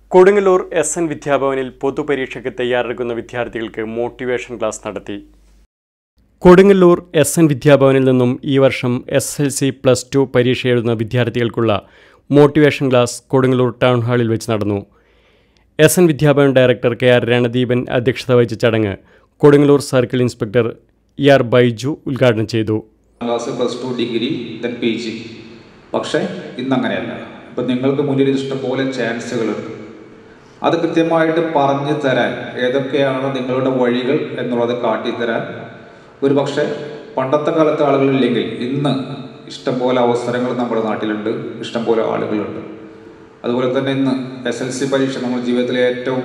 Kodungallur S N വിദ്യാഭവനിൽ പൊതുപരീക്ഷയ്ക്ക് തയ്യാറെടുക്കുന്ന വിദ്യാർത്ഥികൾക്ക് മോട്ടിവേഷൻ ക്ലാസ് നടത്തി കൊടുങ്ങല്ലൂർ എസ് എൻ വിദ്യാഭവനിൽ നിന്നും ഈ വർഷം S L C plus two പരീക്ഷ എഴുതുന്ന വിദ്യാർത്ഥികൾക്കുള്ള മോട്ടിവേഷൻ ക്ലാസ് കൊടുങ്ങല്ലൂർ ടൗൺ ഹാളിൽ വെച്ച് നടന്നു S N Vidyabhavan director K R Ranadeepan അധ്യക്ഷത വഹിച്ച ചടങ്ങ് Kodungallur circle inspector E R Baiju ഉദ്ഘാടനം ചെയ്തു class plus two degree then P G പക്ഷേ ഇന്നങ്ങനെയല്ല ഇപ്പം നിങ്ങൾക്ക് മുന്നിൽ ഇഷ്ടംപോലെ ചാൻസുകളുണ്ട് അത് കൃത്യമായിട്ട് പറഞ്ഞു തരാൻ ഏതൊക്കെയാണ് നിങ്ങളുടെ വഴികൾ എന്നുള്ളത് കാട്ടിത്തരാൻ ഒരു പക്ഷേ പണ്ടത്തെ കാലത്തെ ആളുകളില്ലെങ്കിൽ ഇന്ന് ഇഷ്ടംപോലെ അവസരങ്ങൾ നമ്മുടെ നാട്ടിലുണ്ട് ഇഷ്ടംപോലെ ആളുകളുണ്ട് അതുപോലെ തന്നെ ഇന്ന് എസ് എൽ സി പരീക്ഷ നമ്മുടെ ജീവിതത്തിലെ ഏറ്റവും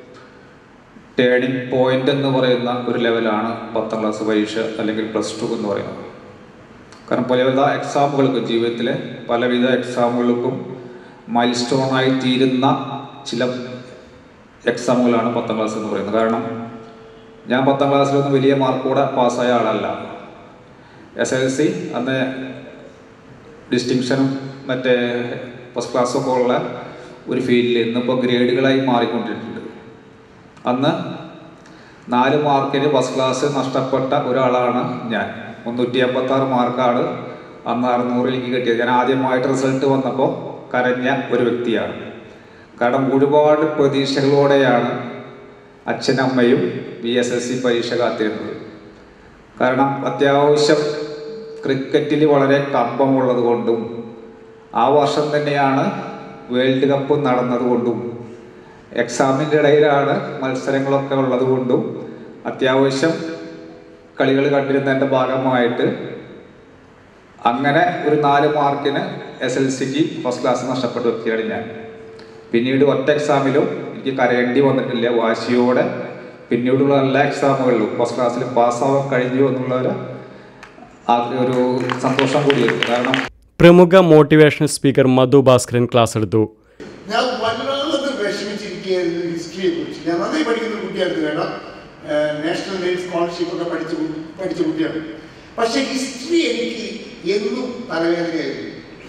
ടേണിംഗ് പോയിന്റ് എന്ന് പറയുന്ന ഒരു ലെവലാണ് പത്താം ക്ലാസ് പരീക്ഷ അല്ലെങ്കിൽ പ്ലസ് ടു എന്ന് പറയുന്നത് കാരണം പലവിധ എക്സാമുകൾക്കും ജീവിതത്തിലെ പലവിധ എക്സാമുകൾക്കും മൈൽ സ്റ്റോണായി തീരുന്ന ചില എക്സാമുകളാണ് പത്താം ക്ലാസ് എന്ന് പറയുന്നത് കാരണം ഞാൻ പത്താം ക്ലാസ്സിലൊന്നും വലിയ മാർക്കോടെ പാസ്സായ ആളല്ല എസ് എൽ സി അന്ന് ഡിസ്റ്റിങ്ഷനും മറ്റേ ഫസ്റ്റ് ക്ലാസ്സൊക്കെ ഉള്ള ഒരു ഫീൽഡിൽ ഇന്നിപ്പോൾ ഗ്രേഡുകളായി മാറിക്കൊണ്ടിട്ടുണ്ട് അന്ന് നാല് മാർക്കിന് ഫസ്റ്റ് ക്ലാസ് നഷ്ടപ്പെട്ട ഒരാളാണ് ഞാൻ മുന്നൂറ്റി അമ്പത്തി ആറ് മാർക്കാണ് അന്ന് അറുന്നൂറിൽ എനിക്ക് കിട്ടിയത് ഞാൻ ആദ്യമായിട്ട് റിസൾട്ട് വന്നപ്പോൾ കരഞ്ഞ ഒരു വ്യക്തിയാണ് കാരണം ഒരുപാട് പ്രതീക്ഷകളോടെയാണ് അച്ഛനമ്മയും ബി എസ് എസ് സി പരീക്ഷ കാത്തിരുന്നത് കാരണം അത്യാവശ്യം ക്രിക്കറ്റിൽ വളരെ കമ്പമുള്ളത് കൊണ്ടും ആ വർഷം തന്നെയാണ് വേൾഡ് കപ്പ് നടന്നതുകൊണ്ടും എക്സാമിൻ്റെ ഇടയിലാണ് മത്സരങ്ങളൊക്കെ ഉള്ളത് കൊണ്ടും അത്യാവശ്യം കളികൾ കണ്ടിരുന്നതിൻ്റെ ഭാഗമായിട്ട് അങ്ങനെ ഒരു നാല് മാർക്കിന് എസ് എൽ സിക്ക് ഫസ്റ്റ് ക്ലാസ് നഷ്ടപ്പെട്ട വ്യക്തിയാണ് ഞാൻ പിന്നീട് ഒറ്റ എക്സാമിലും എനിക്ക് കരയേണ്ടി വന്നിട്ടില്ല വാശിയോടെ പിന്നീടുള്ള എല്ലാ എക്സാമുകളിലും ഫസ്റ്റ് ക്ലാസ്സിൽ പാസ്സാവാൻ കഴിഞ്ഞു എന്നുള്ള ഒരു ആ ഒരു സന്തോഷം കൂടിയുണ്ട് കാരണം പ്രമുഖ motivational speaker Madhu Bhaskaran class എടുത്തു ഞാൻ വല്ലാതെ വിഷമിച്ചിരിക്കുകയായിരുന്നു ഹിസ്റ്ററിയെ കുറിച്ച് ഞാൻ നന്നായി പഠിക്കുന്ന ഒരു കുട്ടിയായിരുന്നു കാരണം നാഷണൽ മെയിൻ സ്കോളർഷിപ്പ് ഒക്കെ പഠിച്ച കു- പഠിച്ച കുട്ടിയാണ് പക്ഷെ ഹിസ്റ്ററി എനിക്ക് എന്നും തലവേദനയായിരുന്നു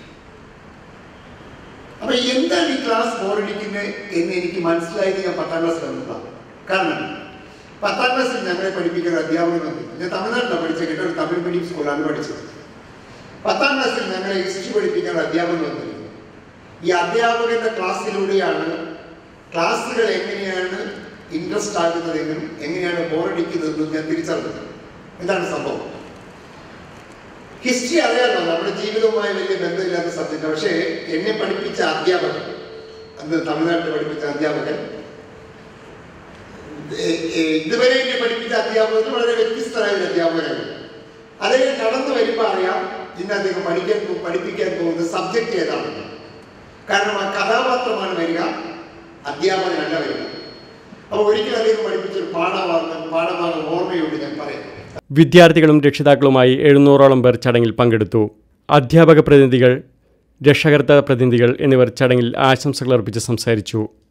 അപ്പൊ എന്താണ് ഈ ക്ലാസ് ബോറടിക്കുന്നത് എന്ന് എനിക്ക് മനസ്സിലായത് ഞാൻ പത്താം ക്ലാസ് വന്നതാണ് കാരണം പത്താം ക്ലാസ്സിൽ ഞങ്ങളെ പഠിപ്പിക്കുന്ന അധ്യാപകൻ വന്നു ഞാൻ തമിഴ്നാട്ടിലാണ് പഠിച്ചത് കേട്ടോ ഒരു തമിഴ് മീഡിയം സ്കൂളാണ് പഠിച്ചത് പത്താം ക്ലാസ്സിൽ ഞങ്ങളെ ഹിസ്റ്ററി പഠിപ്പിക്കുന്ന അധ്യാപകൻ വന്നിരുന്നു ഈ അധ്യാപകന്റെ ക്ലാസ്സിലൂടെയാണ് ക്ലാസ്സുകൾ എങ്ങനെയാണ് ഇൻട്രസ്റ്റ് ആകുന്നതെന്നും എങ്ങനെയാണ് ബോറടിക്കുന്നതെന്നും ഞാൻ തിരിച്ചറിഞ്ഞത് എന്താണ് സംഭവം ഹിസ്റ്ററി അറിയാമല്ലോ നമ്മുടെ ജീവിതവുമായി വലിയ ബന്ധമില്ലാത്ത സബ്ജക്റ്റ് പക്ഷേ എന്നെ പഠിപ്പിച്ച അധ്യാപകൻ അന്ന് തമിഴ്നാട്ടിൽ പഠിപ്പിച്ച അധ്യാപകൻ ഏ- ഏ- ഇതുവരെ എന്നെ പഠിപ്പിച്ച അധ്യാപകൻ വളരെ വ്യത്യസ്തനായ ഒരു അധ്യാപകനാണ് അദ്ദേഹം കടന്നു വരുമ്പോൾ അറിയാം ഇന്ന് അദ്ദേഹം പഠിക്കാൻ പോ- പഠിപ്പിക്കാൻ പോകുന്ന സബ്ജക്റ്റ് ഏതാണെന്ന് കാരണം ആ കഥാപാത്രമാണ് വരിക അധ്യാപകനല്ല വരിക അപ്പോൾ ഒരിക്കലും അദ്ദേഹം പഠിപ്പിച്ച ഒരു പാഠഭാഗം പാഠഭാഗം ഓർമ്മയുണ്ട് ഞാൻ പറയാം വിദ്യാർത്ഥികളും രക്ഷിതാക്കളുമായി എഴുന്നൂറോളം പേർ ചടങ്ങിൽ പങ്കെടുത്തു അധ്യാപക പ്രതിനിധികൾ രക്ഷകർത്ത പ്രതിനിധികൾ എന്നിവർ ചടങ്ങിൽ ആശംസകൾ അർപ്പിച്ച് സംസാരിച്ചു